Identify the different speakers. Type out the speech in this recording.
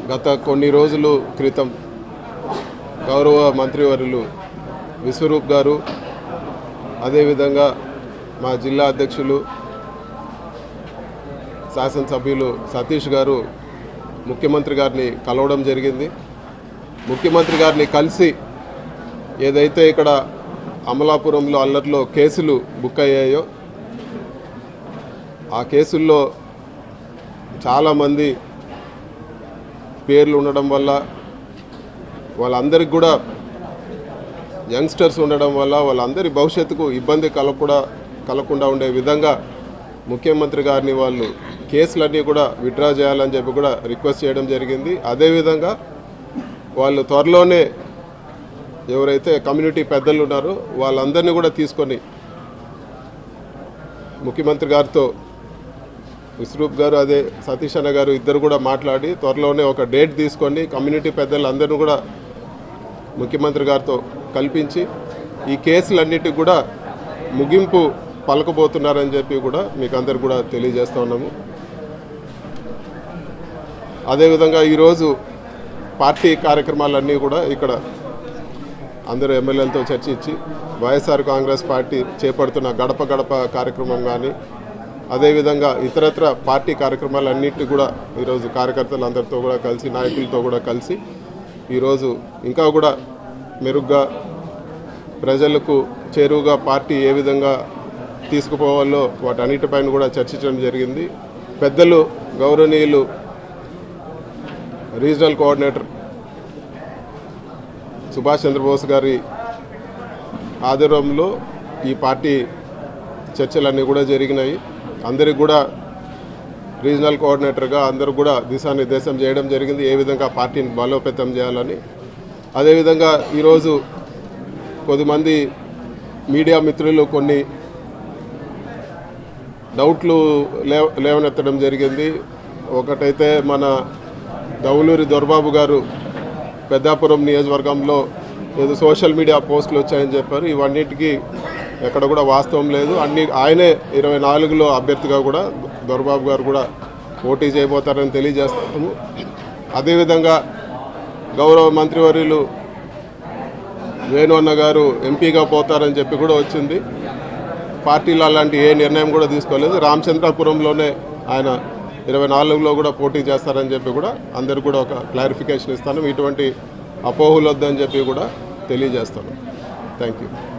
Speaker 1: గత కొన్ని రోజులు క్రితం గౌరవ మంత్రివర్యులు విశ్వరూప్ గారు అదేవిధంగా మా జిల్లా అధ్యక్షులు శాసనసభ్యులు సతీష్ గారు ముఖ్యమంత్రి గారిని కలవడం జరిగింది ముఖ్యమంత్రి గారిని కలిసి ఏదైతే ఇక్కడ అమలాపురంలో అల్లర్లో కేసులు బుక్ అయ్యాయో ఆ కేసుల్లో చాలామంది పేర్లు ఉండడం వల్ల వాళ్ళందరికీ కూడా యంగ్స్టర్స్ ఉండడం వల్ల వాళ్ళందరి భవిష్యత్తుకు ఇబ్బంది కలగకుండా కలగకుండా ఉండే విధంగా ముఖ్యమంత్రి గారిని వాళ్ళు కేసులన్నీ కూడా విత్డ్రా చేయాలని చెప్పి కూడా రిక్వెస్ట్ చేయడం జరిగింది అదేవిధంగా వాళ్ళు త్వరలోనే ఎవరైతే కమ్యూనిటీ పెద్దలు ఉన్నారో వాళ్ళందరినీ కూడా తీసుకొని ముఖ్యమంత్రి గారితో విశ్రూప్ గారు అదే సతీష్ అన్న గారు ఇద్దరు కూడా మాట్లాడి త్వరలోనే ఒక డేట్ తీసుకొని కమ్యూనిటీ పెద్దలందరినీ కూడా ముఖ్యమంత్రి గారితో కల్పించి ఈ కేసులన్నిటికి కూడా ముగింపు పలకబోతున్నారని చెప్పి కూడా మీకు అందరు కూడా తెలియజేస్తా ఉన్నాము అదేవిధంగా ఈరోజు పార్టీ కార్యక్రమాలన్నీ కూడా ఇక్కడ అందరూ ఎమ్మెల్యేలతో చర్చించి వైఎస్ఆర్ కాంగ్రెస్ పార్టీ చేపడుతున్న గడప గడప కార్యక్రమం కానీ అదేవిధంగా ఇతరత్ర పార్టీ కార్యక్రమాలన్నింటి కూడా ఈరోజు కార్యకర్తలందరితో కూడా కలిసి నాయకులతో కూడా కలిసి ఈరోజు ఇంకా కూడా మెరుగ్గా ప్రజలకు చేరువుగా పార్టీ ఏ విధంగా తీసుకుపోవాలో వాటన్నిటిపైన కూడా చర్చించడం జరిగింది పెద్దలు గౌరవనీయులు రీజనల్ కోఆర్డినేటర్ సుభాష్ చంద్రబోస్ గారి ఆధ్వర్యంలో ఈ పార్టీ చర్చలన్నీ కూడా జరిగినాయి అందరికి కూడా రీజనల్ కోఆర్డినేటర్గా అందరూ కూడా దిశానిర్దేశం చేయడం జరిగింది ఏ విధంగా పార్టీని బలోపేతం చేయాలని అదేవిధంగా ఈరోజు కొద్దిమంది మీడియా మిత్రులు కొన్ని డౌట్లు లేవ లేవనెత్తడం జరిగింది ఒకటైతే మన దౌలూరి దొరబాబు గారు పెద్దాపురం నియోజకవర్గంలో ఏదో సోషల్ మీడియా పోస్టులు వచ్చాయని చెప్పారు ఇవన్నిటికీ ఎక్కడ కూడా వాస్తవం లేదు అన్ని ఆయనే ఇరవై నాలుగులో అభ్యర్థిగా కూడా దొరబాబు గారు కూడా పోటీ చేయబోతారని తెలియజేస్తాము అదేవిధంగా గౌరవ మంత్రివర్యులు వేణు అన్న గారు ఎంపీగా పోతారని చెప్పి కూడా వచ్చింది పార్టీలు అలాంటి ఏ నిర్ణయం కూడా తీసుకోలేదు రామచంద్రాపురంలోనే ఆయన ఇరవై నాలుగులో కూడా పోటీ చేస్తారని చెప్పి కూడా అందరు కూడా ఒక క్లారిఫికేషన్ ఇస్తాను ఇటువంటి అపోహలు వద్దని చెప్పి కూడా తెలియజేస్తాను థ్యాంక్ యూ